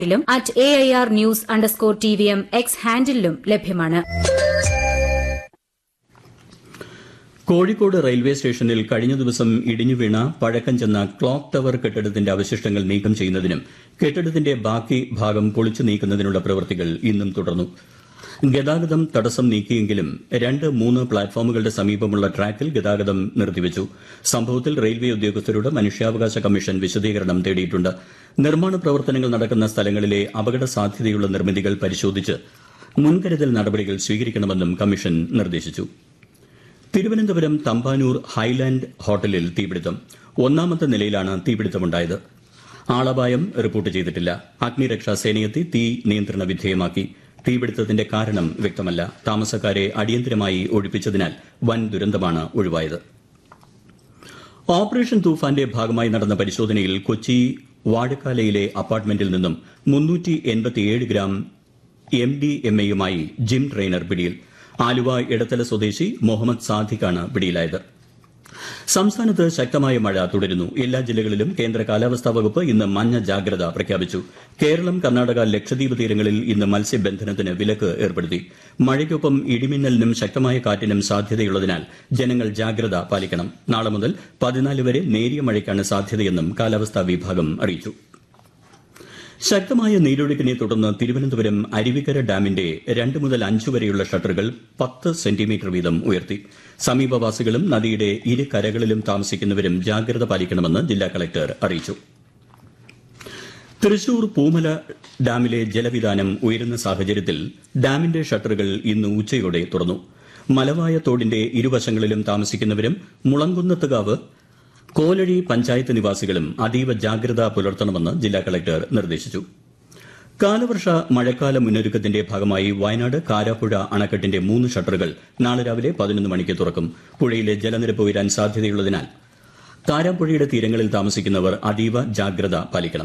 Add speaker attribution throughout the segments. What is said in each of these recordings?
Speaker 1: ിലും at A I R news underscore T V M X ഹാൻഡിലും ലഭ്യമാണ്
Speaker 2: Kozhikode railway സ്റ്റേഷനിൽ കഴിഞ്ഞ ദിവസം ഇടിഞ്ഞു വീണ പഴക്കം ചെന്ന ക്ലോക്ക് ടവർ കെട്ടിടത്തിന്റെ അവശിഷ്ടങ്ങൾ നീക്കം ചെയ്യുന്നതിനും കെട്ടിടത്തിന്റെ ബാക്കി ഭാഗം പൊളിച്ചു നീക്കുന്നതിനുള്ള പ്രവൃത്തികൾ ഇന്നും തുടർന്നു ഗതാഗതം തടസ്സം നീക്കിയെങ്കിലും രണ്ട് മൂന്ന് പ്ലാറ്റ്ഫോമുകളുടെ സമീപമുള്ള ട്രാക്കിൽ ഗതാഗതം നിർത്തിവച്ചു സംഭവത്തിൽ റെയിൽവേ ഉദ്യോഗസ്ഥരോട് മനുഷ്യാവകാശ കമ്മീഷൻ വിശദീകരണം തേടിയിട്ടുണ്ട് നിർമ്മാണ പ്രവർത്തനങ്ങൾ നടക്കുന്ന സ്ഥലങ്ങളിലെ അപകട സാധ്യതയുള്ള നിർമ്മിതികൾ പരിശോധിച്ച് മുൻകരുതൽ നടപടികൾ സ്വീകരിക്കണമെന്നും കമ്മീഷൻ നിർദ്ദേശിച്ചു തിരുവനന്തപുരം തമ്പാനൂർ ഹൈലാൻഡ് ഹോട്ടലിൽ തീപിടുത്തം ഒന്നാമത്തെ നിലയിലാണ് തീപിടുത്തമുണ്ടായത് ആളപായം റിപ്പോർട്ട് ചെയ്തിട്ടില്ല അഗ്നിരക്ഷാ സേനയെത്തി തീ നിയന്ത്രണ വിധേയമാക്കി തീപിടുത്തത്തിന്റെ കാരണം വ്യക്തമല്ല താമസക്കാരെ അടിയന്തരമായി ഒഴിപ്പിച്ചതിനാൽ വൻ ദുരന്തമാണ് ഒഴിവായത് ഓപ്പറേഷൻ തൂഫാന്റെ ഭാഗമായി നടന്ന പരിശോധനയിൽ കൊച്ചി വാഴക്കാലയിലെ അപ്പാർട്ട്മെന്റിൽ നിന്നും ഗ്രാം എം ഡി എം എയുമായി ജിം ട്രെയിനർ പിടിയിൽ ആലുവ ഇടത്തല സ്വദേശി മുഹമ്മദ് സാദിഖാണ് പിടിയിലായത് സംസ്ഥാനത്ത് ശക്തമായ മഴ തുടരുന്നു എല്ലാ ജില്ലകളിലും കേന്ദ്ര കാലാവസ്ഥാ വകുപ്പ് ഇന്ന് മഞ്ഞ ജാഗ്രത പ്രഖ്യാപിച്ചു കേരളം കർണാടക ലക്ഷദ്വീപ് തീരങ്ങളിൽ ഇന്ന് മത്സ്യബന്ധനത്തിന് വിലക്ക് ഏർപ്പെടുത്തി മഴയ്ക്കൊപ്പം ഇടിമിന്നലിനും ശക്തമായ കാറ്റിനും സാധ്യതയുള്ളതിനാൽ ജനങ്ങൾ ജാഗ്രത പാലിക്കണം നാളെ മുതൽ പതിനാല് വരെ നേരിയ മഴയ്ക്കാണ് സാധ്യതയെന്നും കാലാവസ്ഥാ വിഭാഗം അറിയിച്ചു ശക്തമായ നീരൊഴുക്കിനെ തുടർന്ന് തിരുവനന്തപുരം അരുവിക്കര ഡാമിന്റെ രണ്ട് മുതൽ അഞ്ച് വരെയുള്ള ഷട്ടറുകൾ പത്ത് സെന്റിമീറ്റർ വീതം ഉയർത്തി സമീപവാസികളും നദിയുടെ ഇരു കരകളിലും താമസിക്കുന്നവരും ജാഗ്രത പാലിക്കണമെന്ന് ജില്ലാ കളക്ടർ അറിയിച്ചു തൃശൂർ പൂമല ഡാമിലെ ജലവിധാനം ഉയരുന്ന സാഹചര്യത്തിൽ ഡാമിന്റെ ഷട്ടറുകൾ ഇന്ന് ഉച്ചയോടെ തുറന്നു മലവായ തോടിന്റെ ഇരുവശങ്ങളിലും താമസിക്കുന്നവരും മുളങ്കുന്നത്തുകാവ് കോലഴി പഞ്ചായത്ത് നിവാസികളും അതീവ ജാഗ്രത പുലർത്തണമെന്ന് ജില്ലാ കളക്ടർ നിർദ്ദേശിച്ചു കാലവർഷ മഴക്കാല മുന്നൊരുക്കത്തിന്റെ ഭാഗമായി വയനാട് കാരാപ്പുഴ അണക്കെട്ടിന്റെ മൂന്ന് ഷട്ടറുകൾ നാളെ രാവിലെ പതിനൊന്ന് മണിക്ക് തുറക്കും പുഴയിലെ ജലനിരപ്പ് ഉയരാൻ സാധ്യതയുള്ളതിനാൽ കാരാപ്പുഴയുടെ തീരങ്ങളിൽ താമസിക്കുന്നവർ അതീവ ജാഗ്രത പാലിക്കണം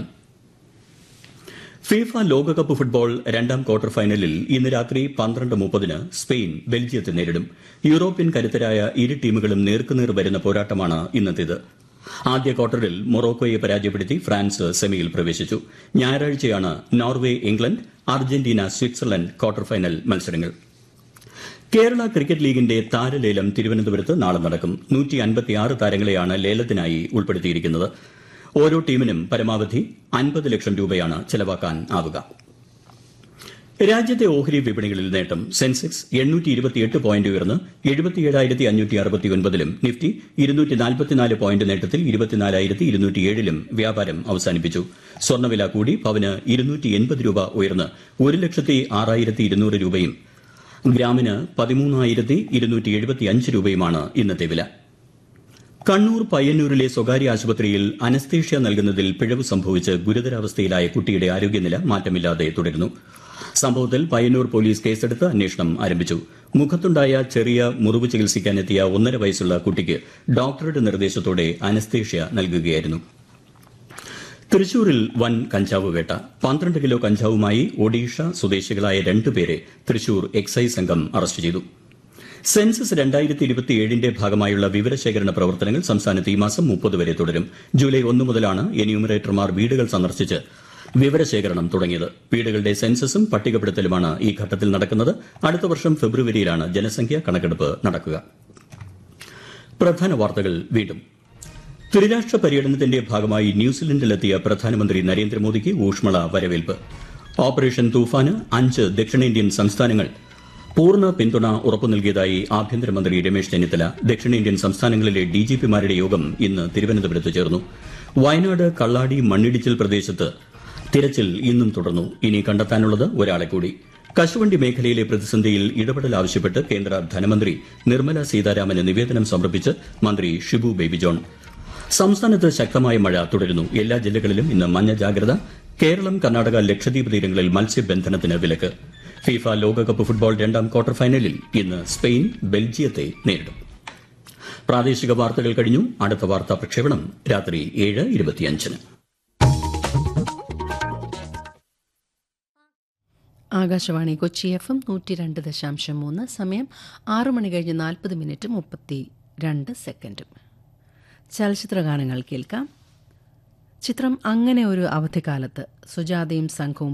Speaker 2: ഫിഫ ലോകകപ്പ് ഫുട്ബോൾ രണ്ടാം ക്വാർട്ടർ ഫൈനലിൽ ഇന്ന് രാത്രി പന്ത്രണ്ട് മുപ്പതിന് സ്പെയിൻ ബെൽജിയത്തെ നേരിടും യൂറോപ്യൻ കരുത്തരായ ഇരു ടീമുകളും നേർക്കുനേർ വരുന്ന പോരാട്ടമാണ് ഇന്നത്തേത് ആദ്യ ക്വാർട്ടറിൽ മൊറോക്കോയെ പരാജയപ്പെടുത്തി ഫ്രാൻസ് സെമിയിൽ പ്രവേശിച്ചു ഞായറാഴ്ചയാണ് Norway England Argentina Switzerland quarter final മത്സരങ്ങൾ കേരള ക്രിക്കറ്റ് ലീഗിന്റെ താരലേലം തിരുവനന്തപുരത്ത് നാളെ നടക്കും താരങ്ങളെയാണ് ലേലത്തിനായി ഉൾപ്പെടുത്തിയിരിക്കുന്നത് ഓരോ ടീമിനും പരമാവധി അൻപത് ലക്ഷം രൂപയാണ് ചെലവാക്കാൻ ആവുക രാജ്യത്തെ ഓഹരി വിപണികളിൽ നേട്ടം സെൻസെക്സ് എണ്ണൂറ്റി ഇരുപത്തിയെട്ട് പോയിന്റ് ഉയർന്ന് എഴുപത്തിയേഴായിരത്തി അഞ്ഞൂറ്റി അറുപത്തിയൊൻപതിലും നിഫ്റ്റി ഇരുന്നൂറ്റി നാൽപ്പത്തിനാല് പോയിന്റ് നേട്ടത്തിൽ ഇരുപത്തിനാലായിരത്തി ഇരുന്നൂറ്റിയേഴിലും വ്യാപാരം അവസാനിപ്പിച്ചു സ്വർണ്ണവില കൂടി പവന് ഇരുന്നൂറ്റി എൺപത് രൂപ ഉയർന്ന് ഒരു ലക്ഷത്തി ആറായിരത്തി ഇരുന്നൂറ് രൂപയും ഗ്രാമിന് പതിമൂന്നായിരത്തി ഇരുന്നൂറ്റി എഴുപത്തിയഞ്ച് രൂപയുമാണ് ഇന്നത്തെ വില കണ്ണൂർ പയ്യന്നൂരിലെ സ്വകാര്യ ആശുപത്രിയിൽ അനസ്തേഷ്യ നൽകുന്നതിൽ പിഴവ് സംഭവിച്ച് ഗുരുതരാവസ്ഥയിലായ കുട്ടിയുടെ ആരോഗ്യനില മാറ്റമില്ലാതെ തുടരുന്നു സംഭവത്തിൽ പയ്യന്നൂർ പോലീസ് കേസെടുത്ത് അന്വേഷണം ആരംഭിച്ചു മുഖത്തുണ്ടായ ചെറിയ മുറിവ് ചികിത്സിക്കാനെത്തിയ ഒന്നര വയസ്സുള്ള കുട്ടിക്ക് ഡോക്ടറുടെ നിർദ്ദേശത്തോടെ അനസ്തേഷ്യ നൽകുകയായിരുന്നു തൃശൂരിൽ വൻ കഞ്ചാവ് വേട്ട പന്ത്രണ്ട് കിലോ കഞ്ചാവുമായി ഒഡീഷ സ്വദേശികളായ രണ്ടുപേരെ തൃശൂർ എക്സൈസ് സംഘം അറസ്റ്റ് ചെയ്തു സെൻസസ് രണ്ടായിരത്തി ഇരുപത്തിയേഴിന്റെ ഭാഗമായുള്ള വിവരശേഖരണ പ്രവർത്തനങ്ങൾ സംസ്ഥാനത്ത് ഈ മാസം മുപ്പത് വരെ തുടരും ജൂലൈ ഒന്ന് മുതലാണ് എന്യൂമറേറ്റർമാർ വീടുകൾ സന്ദർശിച്ച് വിവരശേഖരണം തുടങ്ങിയത് വീടുകളുടെ സെൻസസും പട്ടികപ്പെടുത്തലുമാണ് ഈ ഘട്ടത്തിൽ നടക്കുന്നത് അടുത്ത വർഷം ഫെബ്രുവരിയിലാണ് ജനസംഖ്യാ കണക്കെടുപ്പ് നടക്കുക പ്രധാന വാർത്തകൾ വീണ്ടും ത്രിരാഷ്ട്ര പര്യടനത്തിന്റെ ഭാഗമായി ന്യൂസിലൻഡിലെത്തിയ പ്രധാനമന്ത്രി നരേന്ദ്രമോദിക്ക് ഊഷ്മള വരവേൽപ്പ് ഓപ്പറേഷൻ തൂഫാന് അഞ്ച് ദക്ഷിണേന്ത്യൻ സംസ്ഥാനങ്ങൾ പൂർണ്ണ പിന്തുണ ഉറപ്പു നൽകിയതായി ആഭ്യന്തരമന്ത്രി രമേശ് ചെന്നിത്തല ദക്ഷിണേന്ത്യൻ സംസ്ഥാനങ്ങളിലെ ഡിജിപിമാരുടെ യോഗം ഇന്ന് തിരുവനന്തപുരത്ത് ചേർന്നു വയനാട് കള്ളാടി മണ്ണിടിച്ചിൽ പ്രദേശത്ത് തിരച്ചിൽ ഇന്നും തുടർന്നു ഇനി കണ്ടെത്താനുള്ളത് ഒരാളെ കൂടി കശുവണ്ടി മേഖലയിലെ പ്രതിസന്ധിയിൽ ഇടപെടൽ ആവശ്യപ്പെട്ട് കേന്ദ്ര ധനമന്ത്രി നിർമ്മല സീതാരാമന് നിവേദനം സമർപ്പിച്ച് മന്ത്രി ഷിബു ബേബി ജോൺ സംസ്ഥാനത്ത് ശക്തമായ മഴ തുടരുന്നു എല്ലാ ജില്ലകളിലും ഇന്ന് മഞ്ഞ ജാഗ്രത കേരളം കർണാടക ലക്ഷദ്വീപ് തീരങ്ങളിൽ മത്സ്യബന്ധനത്തിന് വിലക്ക് ഫിഫ ലോകകപ്പ് ഫുട്ബോൾ രണ്ടാം ക്വാർട്ടർ ഫൈനലിൽ ഇന്ന് സ്പെയിൻ ബെൽജിയത്തെ നേരിടും പ്രാദേശിക വാർത്തകൾ കഴിഞ്ഞു അടുത്ത വാർത്താ പ്രക്ഷേപണം രാത്രി ഏഴ് ഇരുപത്തിയഞ്ചിന്
Speaker 3: ആകാശവാണി കൊച്ചി എഫ് എം നൂറ്റി രണ്ട് ദശാംശം മൂന്ന് സമയം ആറു മണി കഴിഞ്ഞ് നാൽപ്പത് മിനിറ്റ് മുപ്പത്തി രണ്ട് സെക്കൻഡും ചലച്ചിത്ര ഗാനങ്ങൾ കേൾക്കാം ചിത്രം അങ്ങനെ ഒരു അവധിക്കാലത്ത് സുജാതയും സംഘവും